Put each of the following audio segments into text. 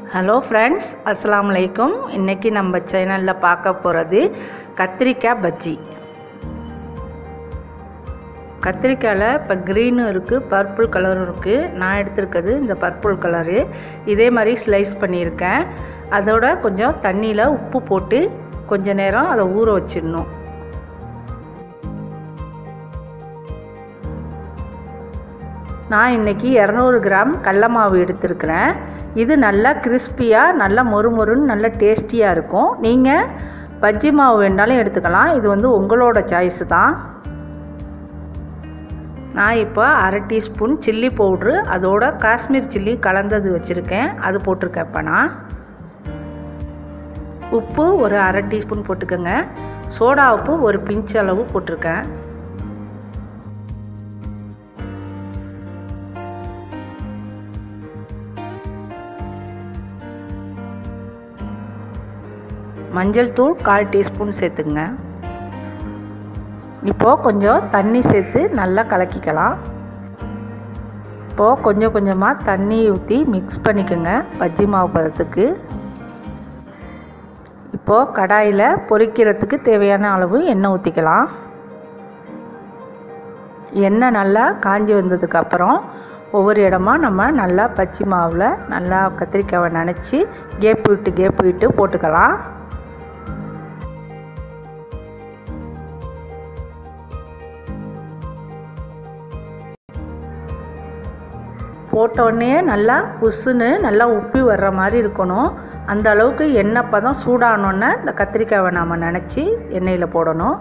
hello friends அஸ்ஸலாமு அலைக்கும் இன்றைக்கி நம்ம சேனலில் பார்க்க போகிறது கத்திரிக்காய் பஜ்ஜி கத்திரிக்காயில் இப்போ க்ரீனும் இருக்குது பர்பிள் கலரும் இருக்குது நான் எடுத்திருக்கிறது இந்த பர்பிள் கலரு இதே மாதிரி ஸ்லைஸ் பண்ணியிருக்கேன் அதோட கொஞ்சம் தண்ணியில் உப்பு போட்டு கொஞ்ச நேரம் அதை ஊற வச்சிடணும் நான் இன்றைக்கி இரநூறு கிராம் கடல மாவு எடுத்திருக்கிறேன் இது நல்லா கிறிஸ்பியாக நல்லா மொறுமொறுன்னு நல்லா டேஸ்டியாக இருக்கும் நீங்கள் பஜ்ஜி மாவு வேணாலும் எடுத்துக்கலாம் இது வந்து உங்களோட சாய்ஸு தான் நான் இப்போ அரை டீஸ்பூன் சில்லி பவுட்ரு அதோட காஷ்மீர் சில்லி கலந்தது வச்சுருக்கேன் அது போட்டிருக்கேன் இப்போ நான் உப்பு ஒரு அரை டீஸ்பூன் போட்டுக்கோங்க சோடா உப்பு ஒரு பிஞ்ச் அளவு போட்டிருக்கேன் மஞ்சள் தூள் கால் டீஸ்பூன் சேர்த்துங்க இப்போது கொஞ்சம் தண்ணி சேர்த்து நல்லா கலக்கிக்கலாம் இப்போது கொஞ்சம் கொஞ்சமாக தண்ணி ஊற்றி மிக்ஸ் பண்ணிக்கோங்க பஜ்ஜி மாவு பதத்துக்கு இப்போது கடாயில் பொரிக்கிறதுக்கு தேவையான அளவு எண்ணெய் ஊற்றிக்கலாம் எண்ணெய் நல்லா காஞ்சி வந்ததுக்கப்புறம் ஒவ்வொரு இடமா நம்ம நல்லா பச்சி மாவில் நல்லா கத்திரிக்காவை நினச்சி கேப் விட்டு கேப் விட்டு போட்டுக்கலாம் போட்டோடனே நல்லா புசுன்னு நல்லா உப்பி வர்ற மாதிரி இருக்கணும் அந்த அளவுக்கு எண்ணெய் பதம் சூடானோன்னே இந்த கத்திரிக்காவை நாம் நினச்சி எண்ணெயில் போடணும்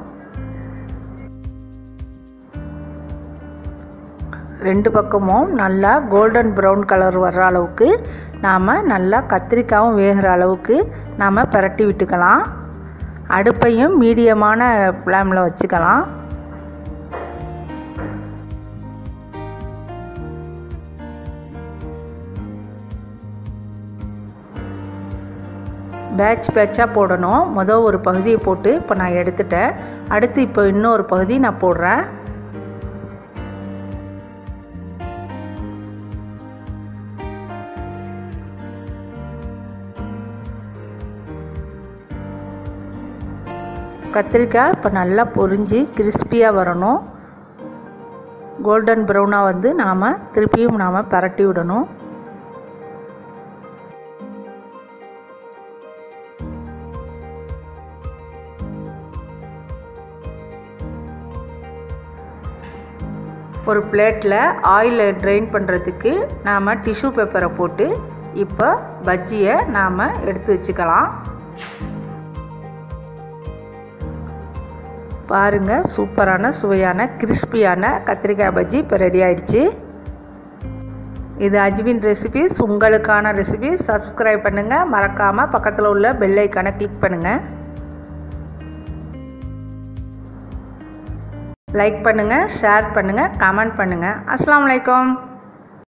ரெண்டு பக்கமும் நல்லா கோல்டன் ப்ரௌன் கலர் வர்ற அளவுக்கு நாம் நல்லா கத்திரிக்காயும் வேகிற அளவுக்கு நாம் பரட்டி விட்டுக்கலாம் அடுப்பையும் மீடியமான ஃப்ளேமில் வச்சுக்கலாம் பேட்ச் பேட்சாக போடணும் மொதல் ஒரு பகுதியை போட்டு இப்போ நான் எடுத்துட்டேன் அடுத்து இப்போ இன்னொரு பகுதி நான் போடுறேன் கத்திரிக்காய் இப்போ நல்லா பொரிஞ்சு கிறிஸ்பியாக வரணும் கோல்டன் ப்ரௌனாக வந்து நாம் திருப்பியும் நாம் பரட்டி விடணும் ஒரு பிளேட்டில் ஆயிலை ட்ரெயின் பண்ணுறதுக்கு நாம் டிஷ்யூ பேப்பரை போட்டு இப்போ பஜ்ஜியை நாம் எடுத்து வச்சுக்கலாம் பாருங்கள் சூப்பரான சுவையான கிறிஸ்பியான கத்திரிக்காய் பஜ்ஜி இப்போ ரெடி ஆயிடுச்சு இது அஜ்மின் ரெசிபிஸ் உங்களுக்கான ரெசிபி சப்ஸ்கிரைப் பண்ணுங்கள் மறக்காமல் பக்கத்தில் உள்ள பெல் ஐக்கானை கிளிக் பண்ணுங்கள் லைக் பண்ணுங்கள் ஷேர் பண்ணுங்கள் கமெண்ட் பண்ணுங்கள் அஸ்லாம் வலைக்கம்